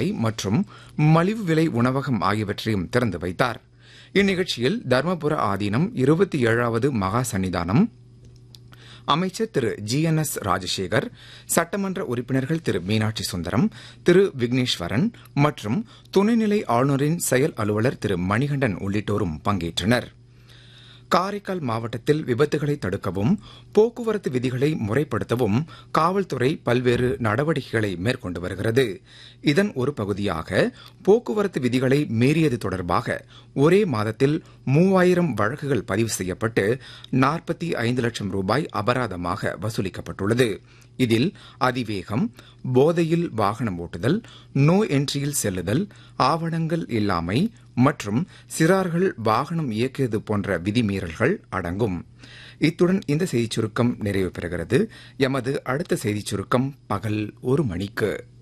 பாடசாலை மற்றும் மலிவு விலை உணவகம் ஆகியவற்றையும் திறந்து வைத்தார் இந்நிகழ்ச்சியில் தர்மபுர ஆதீனம் இருபத்தி ஏழாவது மகா சன்னிதானம் அமைச்சர் Thiru G N S Rajasekar சட்டமன்ற உறுப்பினர்கள் திரு மீனாட்சி சுந்தரம் திரு விக்னேஸ்வரன் மற்றும் துணைநிலை ஆளுநரின் செயல் அலுவலர் திரு மணிகண்டன் உள்ளிட்டோரும் பங்கேற்றனர் காரைக்கால் மாவட்டத்தில் விபத்துகளை தடுக்கவும் போக்குவரத்து விதிகளை முறைப்படுத்தவும் காவல்துறை பல்வேறு நடவடிக்கைகளை மேற்கொண்டு வருகிறது இதன் ஒரு பகுதியாக போக்குவரத்து விதிகளை மீறியது தொடர்பாக ஒரே மாதத்தில் மூவாயிரம் வழக்குகள் பதிவு செய்யப்பட்டு நாற்பத்தி ஐந்து லட்சம் ரூபாய் அபராதமாக வசூலிக்கப்பட்டுள்ளது இதில் அதிவேகம் போதையில் வாகனம் ஓட்டுதல் நோ என்ட்ரியில் செல்லுதல் ஆவணங்கள் இல்லாமை மற்றும் சிறார்கள் வாகனம் இயக்கியது போன்ற விதிமீறல்கள் அடங்கும் இத்துடன் இந்த செய்திச் சுருக்கம் நிறைவு பெறுகிறது எமது அடுத்த செய்திச் சுருக்கம் பகல் ஒரு மணிக்கு